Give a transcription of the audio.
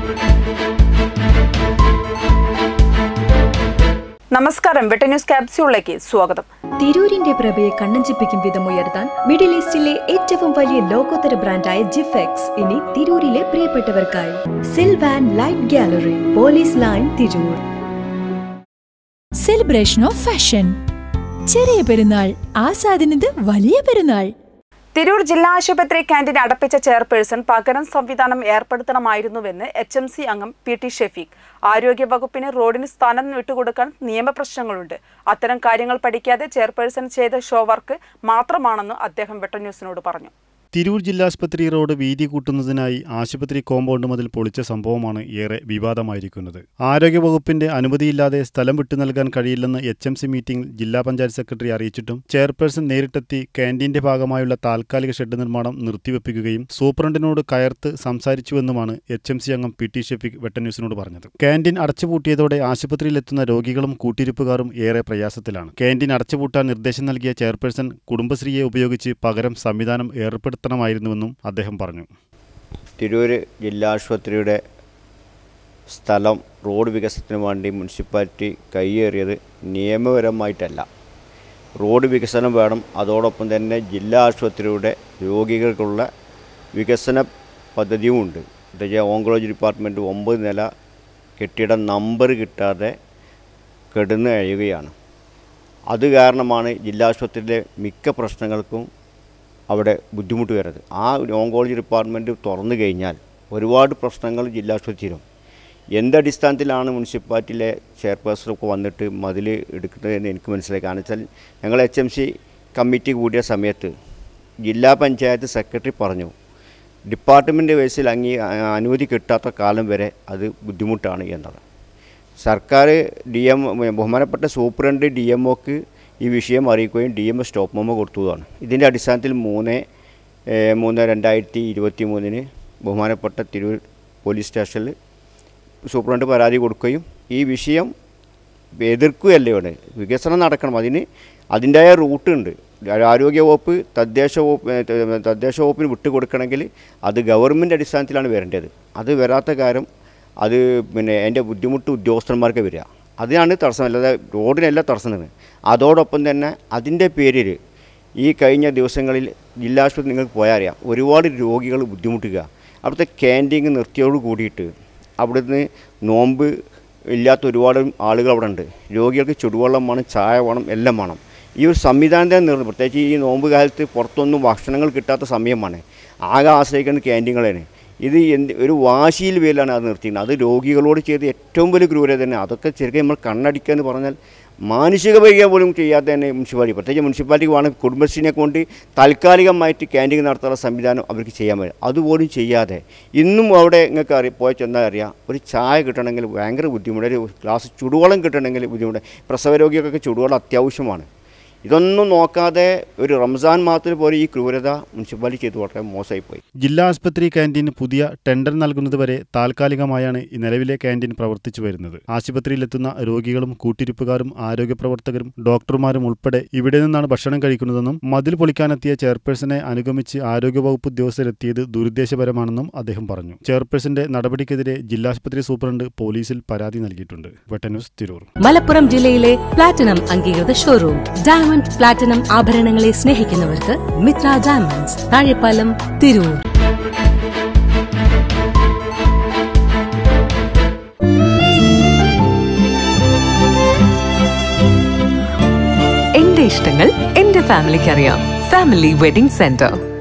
നമസ്കാരം വെട്ട ന്യൂസ് ക്യാപ്സ്യൂളിലേക്ക് സ്വാഗതം തിരൂരിന്റെ പ്രഭയെ കണ്ണഞ്ചിപ്പിക്കും വിധം ഉയർത്താൻ മിഡിൽ ഈസ്റ്റിലെ ഏറ്റവും വലിയ ലോകോത്തര ബ്രാൻഡായ ജിഫെക്സ് ഇനി തിരൂരിലെ പ്രിയപ്പെട്ടവർക്കായി Silvan Light Gallery police line Tirur celebration of fashion Cheriya Perunnal ആസാദിനത് വലിയ പെരുന്നാൾ തിരൂർ ജില്ലാ ആശുപത്രി ക്യാന്റീൻ അടപ്പിച്ച ചെയർപേഴ്സൺ പകരം സംവിധാനം ഏർപ്പെടുത്തണമായിരുന്നുവെന്ന് എച്ച് എം സി അംഗം പി ടി ഷെഫീഖ് ആരോഗ്യവകുപ്പിന് റോഡിന് സ്ഥാനം വിട്ടുകൊടുക്കാൻ നിയമപ്രശ്നങ്ങളുണ്ട് അത്തരം കാര്യങ്ങൾ പഠിക്കാതെ ചെയർപേഴ്സൺ ചെയ്ത ഷോ വർക്ക് മാത്രമാണെന്ന് അദ്ദേഹം വെട്ട ന്യൂസിനോട് പറഞ്ഞു തിരൂർ ജില്ലാസ്പത്രി റോഡ് വീതി കൂട്ടുന്നതിനായി ആശുപത്രി കോമ്പൗണ്ട് മതിൽ പൊളിച്ച സംഭവമാണ് ഏറെ വിവാദമായിരിക്കുന്നത് ആരോഗ്യവകുപ്പിന്റെ അനുമതിയില്ലാതെ സ്ഥലം വിട്ടു നൽകാൻ കഴിയില്ലെന്ന് എച്ച് എം സി മീറ്റിംഗിൽ ജില്ലാ പഞ്ചായത്ത് സെക്രട്ടറി അറിയിച്ചിട്ടും ചെയർപേഴ്സൺ നേരിട്ടെത്തി ക്യാന്റീന്റെ ഭാഗമായുള്ള താൽക്കാലിക ഷെഡ് നിർമ്മാണം നിർത്തിവെപ്പിക്കുകയും സൂപ്രണ്ടിനോട് കയർത്ത് സംസാരിച്ചുവെന്നുമാണ് എച്ച് എം സി അംഗം പി ടി ഷെഫിക് വെട്ടന്യൂസിനോട് പറഞ്ഞത് ക്യാന്റീൻ അടച്ചുപൂട്ടിയതോടെ ആശുപത്രിയിലെത്തുന്ന രോഗികളും കൂട്ടിരിപ്പുകാരും ഏറെ പ്രയാസത്തിലാണ് ക്യാന്റീൻ അടച്ചുപൂട്ടാൻ നിർദ്ദേശം നൽകിയ ചെയർപേഴ്സൺ കുടുംബശ്രീയെ ഉപയോഗിച്ച് പകരം സംവിധാനം ഏർപ്പെടുത്തണമായിരുന്നുവെന്നും അദ്ദേഹം പറഞ്ഞു തിരൂര് ജില്ലാ ആശുപത്രിയുടെ സ്ഥലം റോഡ് വികസനത്തിന് വേണ്ടി മുനിസിപ്പാലിറ്റി കൈയേറിയത് നിയമപരമായിട്ടല്ല റോഡ് വികസനം വേണം അതോടൊപ്പം തന്നെ ജില്ലാ ആശുപത്രിയുടെ രോഗികൾക്കുള്ള വികസന പദ്ധതിയുമുണ്ട് എന്താ ഓങ്കോളജി ഡിപ്പാർട്ട്മെൻറ്റ് ഒമ്പത് നില കെട്ടിട നമ്പർ കിട്ടാതെ കെടുന്ന് കഴിയുകയാണ് അത് കാരണമാണ് ജില്ലാ ആശുപത്രിയിലെ മിക്ക പ്രശ്നങ്ങൾക്കും അവിടെ ബുദ്ധിമുട്ട് വരുന്നത് ആ ഓങ്കോളജി ഡിപ്പാർട്ട്മെൻറ്റ് തുറന്നു കഴിഞ്ഞാൽ ഒരുപാട് പ്രശ്നങ്ങൾ ജില്ലാ ആശുപത്രിയിലും എന്തടിസ്ഥാനത്തിലാണ് മുനിസിപ്പാലിറ്റിയിലെ ചെയർപേഴ്സണൊക്കെ വന്നിട്ട് മതിൽ എടുക്കുന്നതെന്ന് എനിക്ക് മനസ്സിലായി കാരണം വെച്ചാൽ ഞങ്ങൾ എച്ച് എം സി കമ്മിറ്റി കൂടിയ സമയത്ത് ജില്ലാ പഞ്ചായത്ത് സെക്രട്ടറി പറഞ്ഞു ഡിപ്പാർട്ട്മെൻറ്റ് ബേസിൽ അങ്ങി അനുമതി കിട്ടാത്ത കാലം വരെ അത് ബുദ്ധിമുട്ടാണ് എന്നത് സർക്കാർ ഡി എം ബഹുമാനപ്പെട്ട സൂപ്രണ്ട് ഡി എം ഒക്ക് ഈ വിഷയം അറിയിക്കുകയും ഡി എം സ്റ്റോപ്പ് മെമ്മോ കൊടുത്തതാണ് ഇതിൻ്റെ അടിസ്ഥാനത്തിൽ മൂന്ന് ഏഹ്, മൂന്ന് രണ്ടായിരത്തി ഇരുപത്തി മൂന്നിന് ബഹുമാനപ്പെട്ട തിരൂർ പോലീസ് സ്റ്റേഷനിൽ സൂപ്രണ്ട് പരാതി കൊടുക്കുകയും ഈ വിഷയം എതിർക്കുകയല്ലേ ഇവിടെ വികസനം നടക്കണം അതിന് അതിൻ്റെതായ റൂട്ടുണ്ട് ആരോഗ്യ വകുപ്പ് തദ്ദേശ വകുപ്പ് ഏ, ത- തദ്ദേശ വകുപ്പിന് വിട്ടുകൊടുക്കണമെങ്കിൽ അത് ഗവൺമെൻറ് അടിസ്ഥാനത്തിലാണ് വരേണ്ടത് അത് വരാത്ത കാര്യം അത് പിന്നെ അതിൻ്റെ ബുദ്ധിമുട്ട് ഉദ്യോഗസ്ഥന്മാർക്ക് വരിക അതിനാണ് തടസ്സം അല്ലാതെ റോഡിനല്ല തടസ്സം നിന്ന് അതോടൊപ്പം തന്നെ അതിൻ്റെ പേരിൽ ഈ കഴിഞ്ഞ ദിവസങ്ങളിൽ ജില്ലാ ആശുപത്രി നിങ്ങൾക്ക് പോയാൽ അറിയാം ഒരുപാട് രോഗികൾ ബുദ്ധിമുട്ടുക അവിടുത്തെ ക്യാൻറ്റീൻ നിർത്തിയോട് കൂടിയിട്ട് അവിടുന്ന് നോമ്പ് ഇല്ലാത്ത ഒരുപാട് ആളുകൾ അവിടെ ഉണ്ട് രോഗികൾക്ക് ചുടുവെള്ളം വേണം ചായ വേണം എല്ലാം വേണം ഈ ഒരു സംവിധാനത്തെ നിർത്തി പ്രത്യേകിച്ച് ഈ നോമ്പ് കാലത്ത് പുറത്തൊന്നും ഭക്ഷണങ്ങൾ കിട്ടാത്ത സമയമാണ് ആകെ ആശ്രയിക്കുന്നത് ക്യാൻറ്റീനുകളാണ് ഇത് എന്ത് ഒരു വാശിയിൽ പേരിലാണ് അത് നിർത്തിയിരുന്നത് അത് രോഗികളോട് ചെയ്ത് ഏറ്റവും വലിയ ക്രൂരത തന്നെ അതൊക്കെ ശരിക്കും നമ്മൾ കണ്ണടിക്കുക എന്ന് പറഞ്ഞാൽ മാനുഷിക വൈകിയ പോലും ചെയ്യാതെ തന്നെ മുനിസിപ്പാലിറ്റി പ്രത്യേകിച്ച് മുനിസിപ്പാലിറ്റിക്ക് വേണം കുടുംബശ്രീനെ കൊണ്ട് താൽക്കാലികമായിട്ട് ക്യാൻറ്റീൻ നടത്താനുള്ള സംവിധാനം അവർക്ക് ചെയ്യാൻ പറ്റും അതുപോലും ചെയ്യാതെ ഇന്നും അവിടെ നിങ്ങൾക്ക് അറിയാം പോയി ചെന്നാൽ അറിയാം ഒരു ചായ കിട്ടണമെങ്കിൽ ഭയങ്കര ബുദ്ധിമുട്ട് ഒരു ഗ്ലാസ് ചുടുവെള്ളം കിട്ടണമെങ്കിൽ ബുദ്ധിമുട്ട് പ്രസവ രോഗികൾക്കൊക്കെ ചുടുവെള്ളം അത്യാവശ്യമാണ് ഇതൊന്നും നോക്കാതെ ഒരു റംസാൻ മാസത്തിൽ പോലെ ഈ ക്രൂരത മുനിസിപ്പാലിറ്റി ചെയ്ത് വളരെ മോശമായിപ്പോയി ജില്ലാ ആസ്പത്രി ക്യാന്റീൻ പുതിയ ടെൻഡർ നൽകുന്നതുവരെ താൽക്കാലികമായാണ് ഈ നിലവിലെ ക്യാന്റീൻ പ്രവർത്തിച്ചു വരുന്നത് ആശുപത്രിയിലെത്തുന്ന രോഗികളും കൂട്ടിരിപ്പുകാരും ആരോഗ്യ പ്രവർത്തകരും ഡോക്ടർമാരും ഉൾപ്പെടെ ഇവിടെ നിന്നാണ് ഭക്ഷണം കഴിക്കുന്നതെന്നും മതിൽ പൊളിക്കാനെത്തിയ ചെയർപേഴ്സണെ അനുഗമിച്ച് ആരോഗ്യവകുപ്പ് ഉദ്യോഗസ്ഥരെത്തിയത് ദുരുദ്ദേശപരമാണെന്നും അദ്ദേഹം പറഞ്ഞു ചെയർപേഴ്സന്റെ നടപടിക്കെതിരെ ജില്ലാശുപത്രി സൂപ്രണ്ട് പോലീസിൽ പരാതി നൽകിയിട്ടുണ്ട് വെട്ടന്യൂസ് തിരൂർ മലപ്പുറം ജില്ലയിലെ പ്ലാറ്റിനം അംഗീകൃത ഷോറൂം ഡയമണ്ട് പ്ലാറ്റിനം ആഭരണങ്ങളെ സ്നേഹിക്കുന്നവർക്ക് മിത്ര ഡയമണ്ട്സ് താഴെപ്പാലം തിരൂർ എന്റെ ഇഷ്ടങ്ങൾ എന്റെ ഫാമിലിക്ക് അറിയാം ഫാമിലി വെഡിംഗ് സെന്റർ